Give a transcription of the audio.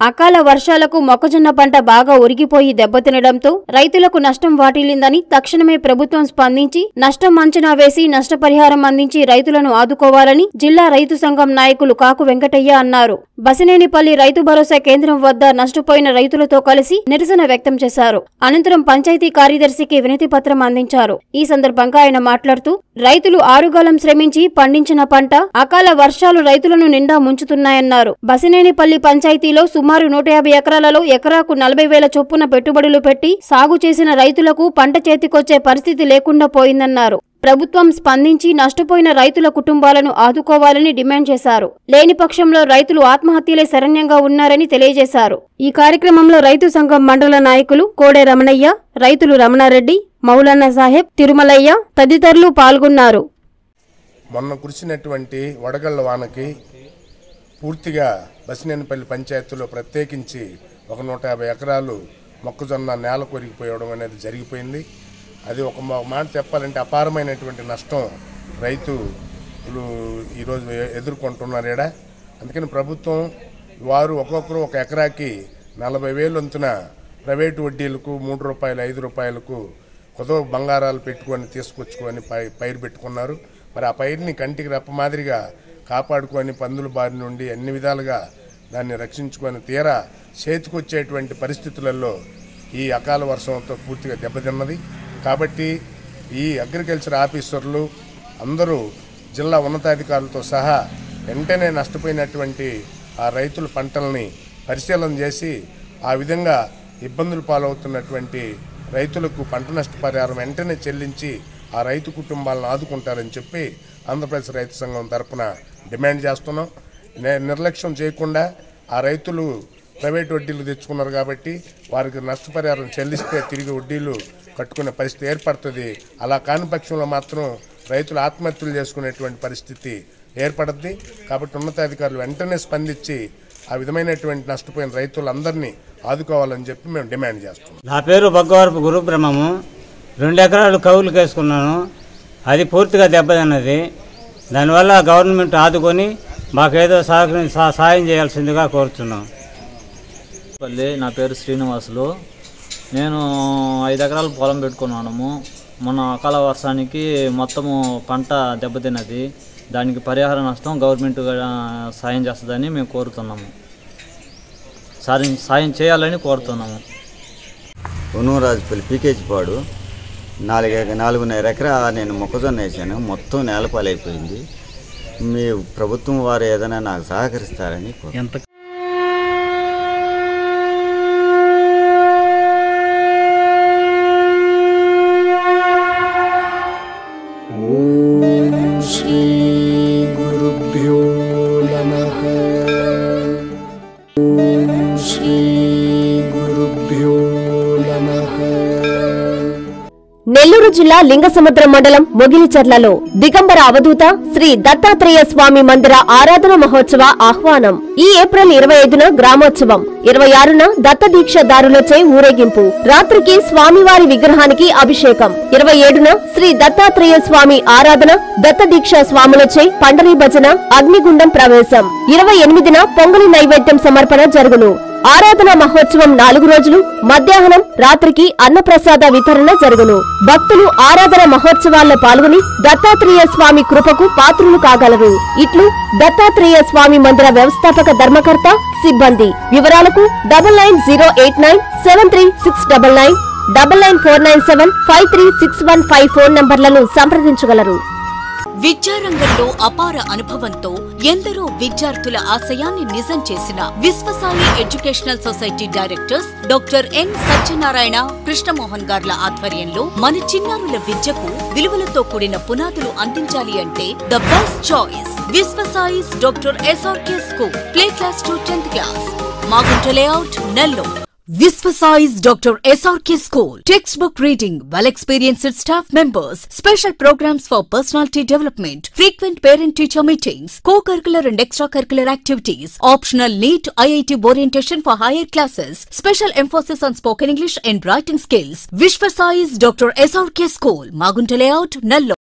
అకాల వర్షాలకు మొక్కజొన్న పంట బాగా ఉరిగిపోయి దెబ్బతినడంతో రైతులకు నష్టం వాటిల్లిందని తక్షణమే ప్రభుత్వం స్పందించి నష్టం అంచనా వేసి నష్టపరిహారం అందించి రైతులను ఆదుకోవాలని జిల్లా రైతు సంఘం నాయకులు కాకు వెంకటయ్య అన్నారు బసినేనిపల్లి రైతు భరోసా కేంద్రం వద్ద నష్టపోయిన రైతులతో కలిసి నిరసన వ్యక్తం చేశారు అనంతరం పంచాయతీ కార్యదర్శికి వినతి పత్రం అందించారు ఈ సందర్భంగా ఆయన మాట్లాడుతూ రైతులు ఆరుగాలం శ్రమించి పండించిన పంట అకాల వర్షాలు రైతులను నిండా ముంచుతున్నాయన్నారు బసినేనిపల్లి పంచాయతీలో సుమారు నూట యాభై ఎకరాలలో ఎకరాకు నలభై వేల చొప్పున పెట్టుబడులు పెట్టి సాగు చేసిన రైతులకు పంట చేతికొచ్చే పరిస్థితి లేకుండా పోయిందన్నారు ప్రభుత్వం స్పందించి నష్టపోయిన రైతుల కుటుంబాలను ఆదుకోవాలని డిమాండ్ చేశారు లేని పక్షంలో రైతులు ఆత్మహత్యలే శరణ్యంగా ఉన్నారని తెలియజేశారు ఈ కార్యక్రమంలో రైతు సంఘం మండల నాయకులు కోడే రమణయ్య రైతులు రమణారెడ్డి మౌలానా సాహెబ్ తిరుమలయ్య తదితరులు పాల్గొన్నారు మొన్న కురిసినటువంటి వడగళ్ల వానకి పూర్తిగా బసినేనిపల్లి పంచాయతీలో ప్రత్యేకించి ఒక నూట యాభై ఎకరాలు మొక్కజొన్న నేల కొరిగిపోయడం అనేది జరిగిపోయింది అది ఒక మా- మాట చెప్పాలంటే అపారమైనటువంటి నష్టం రైతులు ఈరోజు ఎ- ఎదుర్కొంటున్నారు ఈడ అందుకని ప్రభుత్వం వారు ఒక్కొక్కరు ఒక ఎకరాకి నలభై వేలు వంతున ప్రైవేటు వడ్డీలకు మూడు రూపాయలు ఐదు రూపాయలకు కొదో బంగారాలు పెట్టుకొని తీసుకొచ్చుకొని పై పైరు పెట్టుకున్నారు మరి ఆ పైరుని కంటికి రెప్ప మాదిరిగా కాపాడుకొని పందుల బారి నుండి అన్ని విధాలుగా దాన్ని రక్షించుకొని తీరా చేతికొచ్చేటువంటి పరిస్థితులలో ఈ అకాల వర్షంతో పూర్తిగా దెబ్బతిన్నది కాబట్టి ఈ అగ్రికల్చర్ ఆఫీసర్లు అందరూ జిల్లా ఉన్నతాధికారులతో సహా వెంటనే నష్టపోయినటువంటి ఆ రైతుల పంటల్ని పరిశీలన చేసి ఆ విధంగా ఇబ్బందులు పాలవుతున్నటువంటి రైతులకు పంట నష్టపరిహారం వెంటనే చెల్లించి ఆ రైతు కుటుంబాలను ఆదుకుంటారని చెప్పి ఆంధ్రప్రదేశ్ రైతు సంఘం తరపున డిమాండ్ చేస్తున్నాం నే- నిర్లక్ష్యం చేయకుండా ఆ రైతులు ప్రైవేట్ వడ్డీలు తెచ్చుకున్నారు కాబట్టి వారికి నష్టపరిహారం చెల్లిస్తే తిరిగి వడ్డీలు కట్టుకునే పరిస్థితి ఏర్పడుతుంది అలా కాని పక్షంలో మాత్రం రైతులు ఆత్మహత్యలు చేసుకునేటువంటి పరిస్థితి ఏర్పడుద్ది కాబట్టి ఉన్నతాధికారులు వెంటనే స్పందించి ఆ విధమైనటువంటి నష్టపోయిన రైతులందరినీ ఆదుకోవాలని చెప్పి మేము డిమాండ్ చేస్తున్నాం నా పేరు బగ్గవరపు గురుబ్రహ్మము రెండు ఎకరాలు కౌలుకి వేసుకున్నాను అది పూర్తిగా దెబ్బతిన్నది దానివల్ల గవర్నమెంట్ ఆదుకొని మాకేదో సహకరి సా- సాయం చేయాల్సిందిగా కోరుతున్నాం పల్లి నా పేరు శ్రీనివాసులు నేను ఐదు ఎకరాలు పొలం పెట్టుకున్నాము మొన్న అకాల వర్షానికి మొత్తము పంట దెబ్బతిన్నది దానికి పరిహార నష్టం గవర్నమెంట్ కూడా సాయం చేస్తుందని మేము కోరుతున్నాము సాయం సాయం చేయాలని కోరుతున్నాము ఉనురాజుపల్లి పీకేజీ పాడు నాలుగు ఎక- నాలుగున్నర ఎకరా నేను మొక్కజొన్న వేసాను మొత్తం నేలపాలైపోయింది మీ ప్రభుత్వం వారు ఏదైనా నాకు సహకరిస్తారని కోరు- ఎంత श्रीगुरुभ्यो नमः ॐ श्रीगुरुभ्यो नमः నెల్లూరు జిల్లా లింగసముద్రం మండలం మొగిలిచర్లలో దిగంబర అవధూత శ్రీ దత్తాత్రేయ స్వామి మందిర ఆరాధన మహోత్సవ ఆహ్వానం ఈ ఏప్రిల్ ఇరవై ఐదున గ్రామోత్సవం ఇరవై ఆరున దత్త దీక్షదారులచే ఊరేగింపు రాత్రికి స్వామివారి విగ్రహానికి అభిషేకం ఇరవై ఏడున శ్రీ దత్తాత్రేయ స్వామి ఆరాధన దత్త దీక్ష స్వాములచే పండరీ భజన అగ్నిగుండం ప్రవేశం ఇరవై ఎనిమిదిన పొంగలి నైవేద్యం సమర్పణ జరుగును ఆరాధన మహోత్సవం నాలుగు రోజులు మధ్యాహ్నం రాత్రికి అన్నప్రసాద వితరణ జరుగును భక్తులు ఆరాధన మహోత్సవాల్లో పాల్గొని దత్తాత్రేయ స్వామి కృపకు పాత్రులు కాగలరు ఇట్లు దత్తాత్రేయ స్వామి మందిర వ్యవస్థాపక ధర్మకర్త సిబ్బంది వివరాలకు double nine zero eight nine seven three six double nine double nine four nine seven five three six one five phone నంబర్లను సంప్రదించగలరు విద్యారంగంలో అపార అనుభవంతో ఎందరో విద్యార్థుల ఆశయాన్ని నిజం చేసిన Visvasai educational society directors doctor N Satyanarayana Krishnamohan గార్ల ఆధ్వర్యంలో మన చిన్నారుల విద్యకు విలువలతో కూడిన పునాదులు అందించాలి అంటే the best choice Visvasai's doctor SRK school play class to tenth class Magunta layout Nellore Visvasize Dr. SRK School. Textbook reading, well experienced staff members, special programs for personality development, frequent parent teacher meetings, co curricular and extracurricular activities, optional NEET IIT orientation for higher classes, special emphasis on spoken English and writing skills. Visvasize Dr. SRK School, Magunta Layout, Nallo.